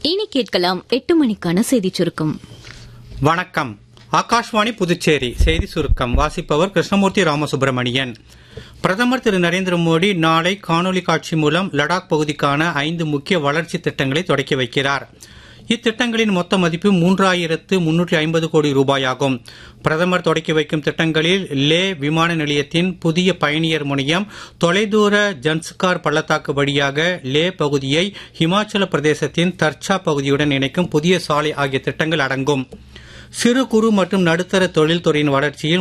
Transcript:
இனி கேட்கலாம் எட்டு மணிக்கான செய்திச் சுருக்கம் வணக்கம் ஆகாஷ்வாணி புதுச்சேரி செய்தி சுருக்கம் வாசிப்பவர் கிருஷ்ணமூர்த்தி ராமசுப்பிரமணியன் பிரதமர் திரு நரேந்திர மோடி நாளை காணொலி காட்சி மூலம் லடாக் பகுதிக்கான ஐந்து முக்கிய வளர்ச்சி திட்டங்களை தொடக்கி வைக்கிறார் இத்திட்டங்களின் மொத்த மதிப்பு மூன்றாயிரத்து முன்னூற்றி ஐம்பது கோடி ரூபாயாகும் பிரதமர் தொடக்கி வைக்கும் திட்டங்களில் லே விமான நிலையத்தின் புதிய பயணியர் முனையம் தொலைதூர ஜன்ஸ்கார் பள்ளத்தாக்கு வழியாக லே பகுதியை ஹிமாச்சல பிரதேசத்தின் தர்ச்சா பகுதியுடன் இணைக்கும் புதிய சாலை ஆகிய திட்டங்கள் அடங்கும் சிறு குறு மற்றும் நடுத்தர தொழில்துறையின் வளர்ச்சியில்